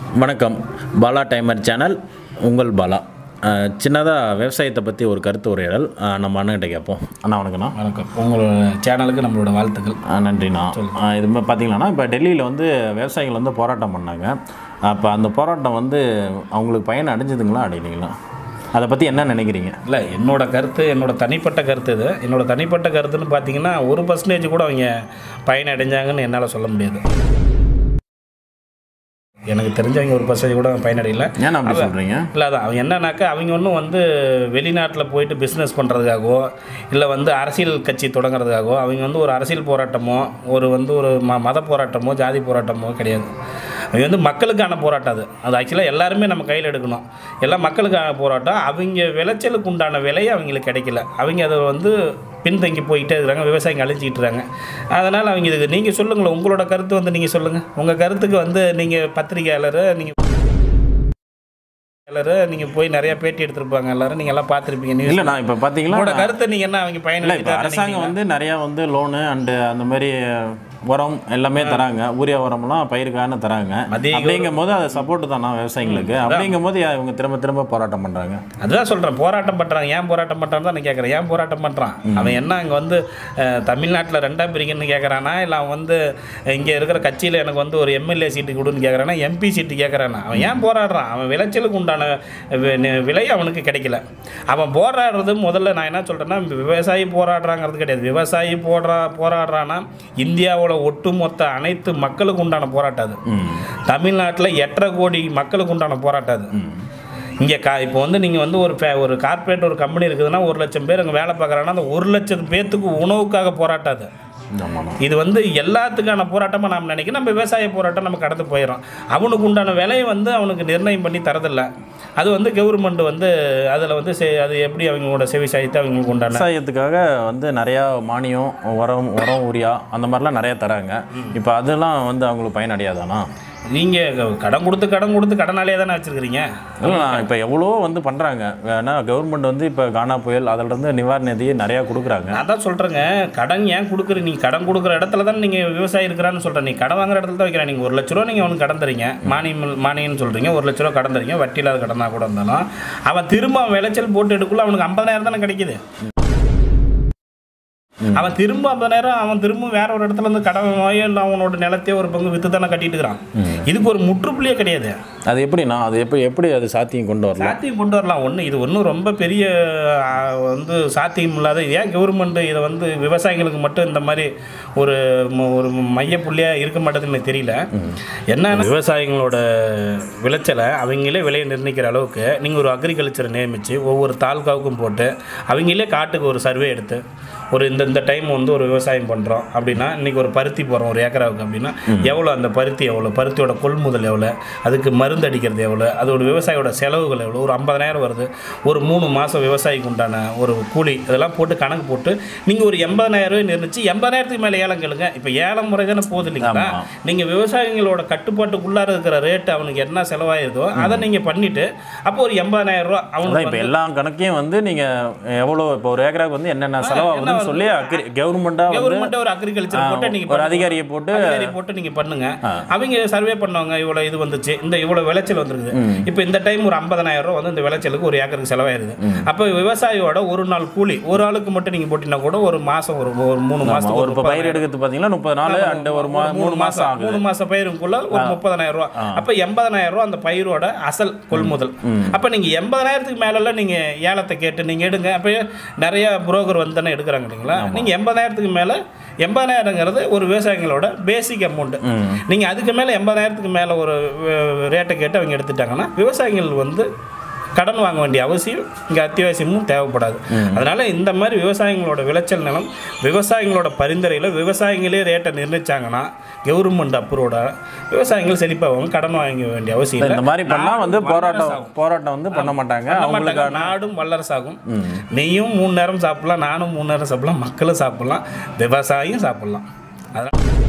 வணக்கம் Bala timer channel உங்கள் பாலா சின்னதாக விவசாயத்தை பற்றி ஒரு கருத்து உரையாடல் அஹ், நம்ம அண்ணன்கிட்ட கேட்போம் அண்ணா வணக்கண்ணா வணக்கம் உங்களோட சேனலுக்கு நம்மளோட வாழ்த்துக்கள் அஹ், நன்றிண்ணா அஹ், இது மாதிரி பார்த்தீங்கன்னா இப்போ டெல்லியில் வந்து விவசாயிகள் வந்து போராட்டம் பண்ணாங்க அப்போ அந்த போராட்டம் வந்து அவங்களுக்கு பயன் அடைஞ்சதுங்களா அடையலைங்களா அதை பற்றி என்ன நினைக்கிறீங்க இல்லை என்னோட கருத்து என்னோட தனிப்பட்ட கருத்து இது என்னோட தனிப்பட்ட கருத்துன்னு பார்த்தீங்கன்னா ஒரு பர்சன்டேஜ் கூட அவங்க பயன் அடைஞ்சாங்கன்னு என்னால் சொல்ல முடியாது எனக்கு தெரிஞ்சவங்க ஒரு பர்சன்டேஜ் கூட பயனடையல ஏன் அப்படி சொல்கிறீங்க இல்லை அதான் அவங்க என்னன்னாக்கா அவங்க ஒன்றும் வந்து வெளிநாட்டில் போயிட்டு பிஸ்னஸ் பண்ணுறதுக்காகவோ இல்லை வந்து அரசியல் கட்சி தொடங்குறதுக்காகவோ அவங்க வந்து ஒரு அரசியல் போராட்டமோ ஒரு வந்து ஒரு ம மத போராட்டமோ ஜாதி போராட்டமோ கிடையாது அவங்க வந்து மக்களுக்கான போராட்டம் அது அது ஆக்சுவலாக எல்லாருமே நம்ம கையில் எடுக்கணும் எல்லாம் மக்களுக்கான போராட்டம் அவங்க விளைச்சலுக்கு உண்டான விலை அவங்களுக்கு கிடைக்கல அவங்க அதை வந்து பின்தங்கி போயிட்டே இருக்கிறாங்க விவசாயிங்க அழிஞ்சிக்கிட்டு இருக்காங்க அதனால் அவங்க இதுக்கு நீங்கள் சொல்லுங்களேன் உங்களோட கருத்து வந்து நீங்கள் சொல்லுங்கள் உங்கள் கருத்துக்கு வந்து நீங்கள் பத்திரிகையாளர் நீங்கள் எல்லாரும் நீங்கள் போய் நிறைய பேட்டி எடுத்திருப்பாங்க எல்லாரும் நீங்கள் எல்லாம் பார்த்துருப்பீங்க நியூஸ் இல்லை நான் இப்போ பார்த்தீங்களா உங்களோட கருத்தை நீங்கள் என்ன அவங்க இல்லை இப்போ பயன் அரசாங்கம் வந்து நிறையா வந்து லோனு அண்டு அந்த மாதிரி உரம் எல்லாமே தராங்க ஊரியா உரம்லாம் பயிருக்கான தராங்க மத்திய அப்படிங்கும் போது அது சப்போர்ட் தானா விவசாயிங்களுக்கு அப்படிங்கும் போது ஏன் இவங்க திரும்ப திரும்ப போராட்டம் பண்ணுறாங்க அதுதான் சொல்கிறேன் போராட்டம் பண்ணுறாங்க ஏன் போராட்டம் பண்ணுறான்னு தான் நான் கேட்குறேன் ஏன் போராட்டம் பண்ணுறான் அவன் என்ன அங்கே வந்து அஹ், தமிழ்நாட்டில் ரெண்டாம் பிரிக்கணும்னு கேட்குறானா இல்லை அவன் வந்து இங்கே இருக்கிற கட்சியில் எனக்கு வந்து ஒரு எம்எல்ஏ சீட்டு கொடுன்னு கேட்குறானா எம்பி சீட்டு கேட்குறானா அவன் ஏன் போராடுறான் அவன் விளைச்சலுக்கு உண்டான வி- நி- விலை அவனுக்கு கிடைக்கல அவன் போராடுறது முதல்ல நான் என்ன சொல்கிறேன்னா விவசாயி போராடுறாங்கிறது கிடையாது விவசாயி போடுறா போராடுறான்னா இந்தியாவோட ஒட்டுமொத்த அனைத்து மக்களுக்கு உண்டான போராட்டம் அது தமிழ்நாட்டில் எட்டரை கோடி மக்களுக்கு உண்டான போராட்டம் அது இங்கே கா இப்போ வந்து நீங்கள் வந்து ஒரு ஃபே- ஒரு கார்ப்பரேட் ஒரு கம்பெனி இருக்குதுன்னா ஒரு லட்சம் பேர் அங்கே வேலை பார்க்குறாங்கன்னா அந்த ஒரு லட்சம் பேர்த்துக்கு உணவுக்காக போராட்டாது ஆமாண்ணா இது வந்து எல்லாத்துக்கான போராட்டமாக நாம் நினைக்கிறோம் நம்ம விவசாய போராட்டம் நம்ம கடந்து போயிடும் அவனுக்கு உண்டான விலையை வந்து அவனுக்கு நிர்ணயம் பண்ணி தரதில்ல அது வந்து கவர்மெண்ட் வந்து அதில் வந்து செ அது எப்படி அவங்களோட செவி சாய்த்து அவங்களுக்கு உண்டான விவசாயத்துக்காக வந்து நிறையா மானியம் உரம் உரம் உரியா அந்த மாதிரிலாம் நிறையா தராங்க இப்போ அதெல்லாம் வந்து அவங்களுக்கு பயனடையாதானா நீங்கள் கடன் கொடுத்து கடன் கொடுத்து கடனாலே தானே வச்சுருக்கிறீங்க இல்லைண்ணா இப்போ எவ்வளோ வந்து பண்ணுறாங்க ஏன்னா கவர்மெண்ட் வந்து இப்போ கானா புயல் அதிலிருந்து நிவாரண நிதி நிறையா கொடுக்குறாங்க நான் தான் சொல்கிறேங்க கடன் ஏன் கொடுக்குற நீ கடன் கொடுக்குற இடத்துல தான் நீங்கள் விவசாயி இருக்கிறான்னு சொல்கிறேன் நீ கடன் வாங்குற இடத்துல தான் வைக்கிறேன் நீங்கள் ஒரு லட்ச ரூபா நீங்கள் அவனுக்கு கடன் தரீங்க மானியம் மானியம்னு சொல்கிறீங்க ஒரு லட்ச ரூபா கடன் தரீங்க வட்டி இல்லாத கடனாக கூட இருந்தாலும் அவன் திரும்ப அவன் விளைச்சல் போட்டு எடுக்குள்ள அவனுக்கு ஐம்பதாயிரம் தானே கிடைக்குது அவன் திரும்ப ஐம்பதாயிரம் அவன் திரும்ப வேற ஒரு இடத்துல இருந்து கடன் வாங்கி இல்லை அவனோட நிலத்தையே ஒரு பங்கு வித்து தானே கட்டிட்டு இருக்கிறான் இதுக்கு ஒரு முற்றுப்புள்ளியே கிடையாது அது எப்படிண்ணா அது எப்படி எப்படி அது சாத்தியம் கொண்டு வரலாம் சாத்தியம் கொண்டு வரலாம் ஒன்று இது ஒன்றும் ரொம்ப பெரிய ஆ, வந்து சாத்தியம் இல்லாத ஏன் கவர்மெண்ட் இதை வந்து விவசாயிகளுக்கு மட்டும் இந்த மாதிரி ஒரு ம- ஒரு மையப்புள்ளியாக இருக்க மாட்டேதுன்னு எனக்கு தெரியல என்னன்னா விவசாயிகளோட விளைச்சலை அவங்களே விலையை நிர்ணயிக்கிற அளவுக்கு நீங்கள் ஒரு அக்ரிகல்ச்சரை நியமித்து ஒவ்வொரு தாலுக்காவுக்கும் போட்டு அவங்களே காட்டுக்கு ஒரு சர்வே எடுத்து ஒரு இந்த இந்த டைம் வந்து ஒரு விவசாயம் பண்ணுறோம் அப்படின்னா இன்றைக்கி ஒரு பருத்தி போடுறோம் ஒரு ஏக்கராவுக்கு அப்படின்னா எவ்வளோ அந்த பருத்தி எவ்வளோ பருத்தியோட கொள்முதல் எவ்வளோ அதுக்கு மருந்து அடிக்கிறது எவ்வளோ அதோட விவசாயியோட செலவுகள் எவ்வளோ ஒரு ஐம்பதனாயிரம் வருது ஒரு மூணு மாதம் விவசாயிக்கு உண்டான ஒரு கூலி இதெல்லாம் போட்டு கணக்கு போட்டு நீங்கள் ஒரு எண்பதனாயிரம் ரூபாய் நிர்ணயிச்சு எண்பதாயிரத்துக்கு மேலே ஏலம் கேளுங்க இப்போ ஏலம் முறை தானே போகுது இல்லைங்களா ஆமா. நீங்கள் விவசாயிகளோட கட்டுப்பாட்டுக்குள்ளார இருக்கிற ரேட்டு அவனுக்கு என்ன செலவாயிருதோ அதை நீங்கள் பண்ணிவிட்டு அப்போ ஒரு எண்பதாயிரம் ரூபா அதான் அவனுக்கு இப்போ எல்லா கணக்கையும் வந்து நீங்கள் எவ்வளோ இப்போ ஒரு ஏக்கராவுக்கு வந்து என்னென்ன செலவாகுதுன்னு சொல்லி அக்ரி கவர்மெண்ட்டாக வந்து கவர்மெண்ட் ஒரு அக்ரிகல்ச்சர் போட்டு நீங்க ஒரு அதிகாரியை போட்டு அதிகாரி போட்டு நீங்க பண்ணுங்க அவங்க சர்வே பண்ணுவாங்க இவ்வளவு இது வந்துச்சு இந்த இவ்வளவு விளைச்சல் வந்திருக்குது இப்போ இந்த டைம் ஒரு 50000 ரூபாய் வந்து இந்த விளைச்சலுக்கு ஒரு ஏக்கருக்கு செலவாயிருது அப்போ விவசாயியோட ஒரு நாள் கூலி ஒரு ஆளுக்கு மட்டும் நீங்க போட்டீங்கன்னா கூட ஒரு மாசம் ஒரு ஒரு மூணு ஆமா, மாசம் ஒரு இப்போ பயிர் எடுக்கிறது பார்த்தீங்கன்னா முப்பது நாள் அண்ட் ஒரு மா மூணு மாதம் ஆகுது மூணு மாசம் பயிருக்குள்ள ஒரு முப்பதனாயிரம் ரூபாய் அப்ப எண்பதனாயிரம் ரூபாய் அந்த பயிரோட அசல் கொள்முதல் அப்ப நீங்க எண்பதனாயிரத்துக்கு மேல நீங்க ஏலத்தை கேட்டு நீங்க எடுங்க அப்ப நிறைய புரோக்கர் வந்து தானே எடுக்கிறாங்க இல்லைங்களா நீங்க எண்பதாயிரத்துக்கு மேல எண்பதாயிரங்கிறது ஒரு விவசாயிகளோட பேசிக் அமௌண்ட் நீங்க அதுக்கு மேல எண்பதாயிரத்துக்கு மேல ஒரு ரேட்டை கேட்டு அவங்க எடுத்துட்டாங்கன்னா விவசாயிகள் வந்து கடன் வாங்க வேண்டிய அவசியம் இங்கே அத்தியாவசியமும் தேவைப்படாது அதனால இந்த மாதிரி விவசாயிகளோட விளைச்சல் நிலம் விவசாயிகளோட பரிந்துரையில் விவசாயிகளே ரேட்டை நிர்ணயிச்சாங்கன்னா கவர்மெண்ட் அப்ரூவோட விவசாயிகள் செழிப்பாகவும் கடன் வாங்க வேண்டிய அவசியம் இல்லை இந்த மாதிரி பண்ணா வந்து போராட்டம் போராட்டம் வந்து பண்ண மாட்டாங்க பண்ண அவங்களுக்கு மாட்டாங்க. நாடும் வல்லரசாகும் நீயும் மூணு நேரம் சாப்பிடலாம் நானும் மூணு நேரம் சாப்பிடலாம் மக்களும் சாப்பிடலாம் விவசாயியும் சாப்பிடலாம் அதனால்